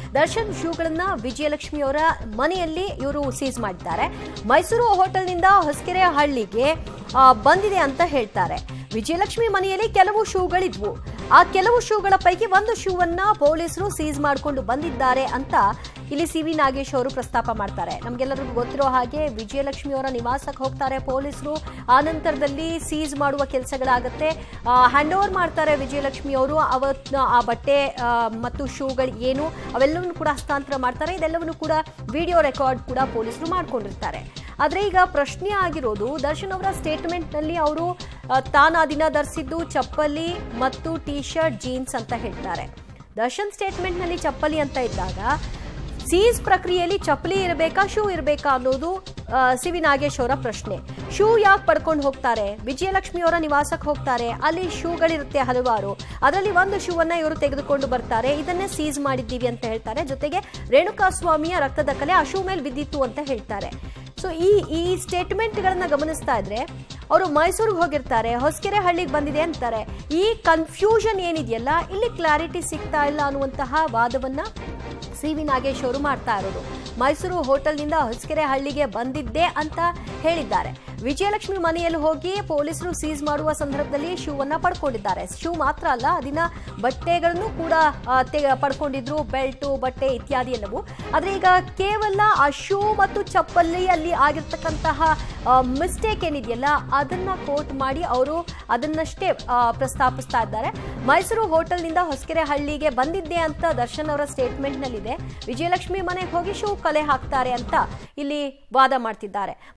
ದರ್ಶನ್ ಶೂಗಳನ್ನ ವಿಜಯಲಕ್ಷ್ಮಿ ಅವರ ಮನೆಯಲ್ಲಿ ಇವರು ಸೀಸ್ ಮಾಡಿದ್ದಾರೆ ಮೈಸೂರು ಹೋಟೆಲ್ನಿಂದ ಹೊಸಕೆರೆ ಹಳ್ಳಿಗೆ ಆ, ಬಂದಿದೆ ಅಂತ ಹೇಳ್ತಾರೆ ವಿಜಯಲಕ್ಷ್ಮಿ ಮನೆಯಲ್ಲಿ ಕೆಲವು ಶೂಗಳಿದ್ವು ಆ ಕೆಲವು ಶೂಗಳ ಪೈಕಿ ಒಂದು ಶೂವನ್ನ ಪೊಲೀಸರು ಸೀಸ್ ಮಾಡಿಕೊಂಡು ಬಂದಿದ್ದಾರೆ ಅಂತ ಇಲ್ಲಿ ಸಿ ವಿ ನಾಗೇಶ್ ಅವರು ಪ್ರಸ್ತಾಪ ಮಾಡ್ತಾರೆ ನಮ್ಗೆಲ್ಲರಿಗೂ ಗೊತ್ತಿರೋ ಹಾಗೆ ವಿಜಯಲಕ್ಷ್ಮಿ ಅವರ ನಿವಾಸಕ್ಕೆ ಹೋಗ್ತಾರೆ ಪೊಲೀಸರು ಆ ನಂತರದಲ್ಲಿ ಸೀಸ್ ಮಾಡುವ ಕೆಲಸಗಳಾಗತ್ತೆ ಹ್ಯಾಂಡ್ ಓವರ್ ಮಾಡ್ತಾರೆ ವಿಜಯಲಕ್ಷ್ಮಿ ಅವರು ಅವತ್ ಆ ಬಟ್ಟೆ ಆ, ಮತ್ತು ಶೂಗಳು ಏನು ಅವೆಲ್ಲವನ್ನು ಕೂಡ ಹಸ್ತಾಂತರ ಮಾಡ್ತಾರೆ ಇದೆಲ್ಲವನ್ನು ಕೂಡ ವಿಡಿಯೋ ರೆಕಾರ್ಡ್ ಕೂಡ ಪೊಲೀಸರು ಮಾಡ್ಕೊಂಡಿರ್ತಾರೆ ಆದ್ರೆ ಈಗ ಪ್ರಶ್ನೆ ಆಗಿರೋದು ದರ್ಶನ್ ಅವರ ಸ್ಟೇಟ್ಮೆಂಟ್ ನಲ್ಲಿ ಅವರು ತಾನು ಆ ದಿನ ಧರಿಸಿದ್ದು ಚಪ್ಪಲಿ ಮತ್ತು ಟಿ ಶರ್ಟ್ ಜೀನ್ಸ್ ಅಂತ ಹೇಳ್ತಾರೆ ದರ್ಶನ್ ಸ್ಟೇಟ್ಮೆಂಟ್ ನಲ್ಲಿ ಚಪ್ಪಲಿ ಅಂತ ಇದ್ದಾಗ ಸೀಸ್ ಪ್ರಕ್ರಿಯೆಯಲ್ಲಿ ಚಪ್ಪಲಿ ಇರಬೇಕಾ ಶೂ ಇರಬೇಕಾ ಅನ್ನೋದು ಆ, ಸಿ ವಿ ನಾಗೇಶ್ ಅವರ ಪ್ರಶ್ನೆ ಶೂ ಯಾಕೆ ಪಡ್ಕೊಂಡು ಹೋಗ್ತಾರೆ ವಿಜಯಲಕ್ಷ್ಮಿ ಅವರ ನಿವಾಸಕ್ಕೆ ಹೋಗ್ತಾರೆ ಅಲ್ಲಿ ಶೂಗಳಿರುತ್ತೆ ಹಲವಾರು ಅದರಲ್ಲಿ ಒಂದು ಶೂವನ್ನ ಇವರು ತೆಗೆದುಕೊಂಡು ಬರ್ತಾರೆ ಇದನ್ನೇ ಸೀಸ್ ಮಾಡಿದ್ದೀವಿ ಅಂತ ಹೇಳ್ತಾರೆ ಜೊತೆಗೆ ರೇಣುಕಾ ಸ್ವಾಮಿಯ ರಕ್ತದ ಕಲೆ ಆ ಶೂ ಮೇಲೆ ಬಿದ್ದಿತ್ತು ಅಂತ ಹೇಳ್ತಾರೆ ಸೊ ಈ ಈ ಸ್ಟೇಟ್ಮೆಂಟ್ಗಳನ್ನ ಗಮನಿಸ್ತಾ ಇದ್ರೆ ಅವರು ಮೈಸೂರಿಗೆ ಹೋಗಿರ್ತಾರೆ ಹೊಸಕೆರೆ ಹಳ್ಳಿಗೆ ಬಂದಿದೆ ಅಂತಾರೆ ಈ ಕನ್ಫ್ಯೂಷನ್ ಏನಿದೆಯಲ್ಲ ಇಲ್ಲಿ ಕ್ಲಾರಿಟಿ ಸಿಗ್ತಾ ಇಲ್ಲ ಅನ್ನುವಂತಹ ವಾದವನ್ನ ಸಿ ವಿ ನಾಗೇಶ್ ಅವರು ಮಾಡ್ತಾ ಇರೋದು ಮೈಸೂರು ಹೋಟೆಲ್ನಿಂದ ಹೊಸಕೆರೆ ಹಳ್ಳಿಗೆ ಬಂದಿದ್ದೆ ಅಂತ ಹೇಳಿದ್ದಾರೆ ವಿಜಯಲಕ್ಷ್ಮಿ ಮನೆಯಲ್ಲಿ ಹೋಗಿ ಪೊಲೀಸರು ಸೀಸ್ ಮಾಡುವ ಸಂದರ್ಭದಲ್ಲಿ ಶೂವನ್ನ ಪಡ್ಕೊಂಡಿದ್ದಾರೆ ಶೂ ಮಾತ್ರ ಅಲ್ಲ ಅದಿನ ಬಟ್ಟೆಗಳನ್ನು ಕೂಡ ಆ, ತೆಗೆ ಪಡ್ಕೊಂಡಿದ್ರು ಬೆಲ್ಟು ಬಟ್ಟೆ ಇತ್ಯಾದಿ ಎಲ್ಲವೂ ಆದ್ರೆ ಈಗ ಕೇವಲ ಆ ಶೂ ಮತ್ತು ಚಪ್ಪಲಿ ಅಲ್ಲಿ ಆಗಿರ್ತಕ್ಕಂತಹ ಮಿಸ್ಟೇಕ್ ಏನಿದೆಯಲ್ಲ ಅದನ್ನ ಕೋಟ್ ಮಾಡಿ ಅವರು ಅದನ್ನಷ್ಟೇ ಆ, ಪ್ರಸ್ತಾಪಿಸ್ತಾ ಇದ್ದಾರೆ ಮೈಸೂರು ಹೋಟೆಲ್ನಿಂದ ಹೊಸಕೆರೆ ಹಳ್ಳಿಗೆ ಬಂದಿದ್ದೆ ಅಂತ ದರ್ಶನ್ ಅವರ ಸ್ಟೇಟ್ಮೆಂಟ್ ನಲ್ಲಿದೆ ವಿಜಯಲಕ್ಷ್ಮಿ ಮನೆಗೆ ಹೋಗಿ ಶೂ ಕಲೆ ಹಾಕ್ತಾರೆ ಅಂತ ಇಲ್ಲಿ ವಾದ ಮಾಡ್ತಿದ್ದಾರೆ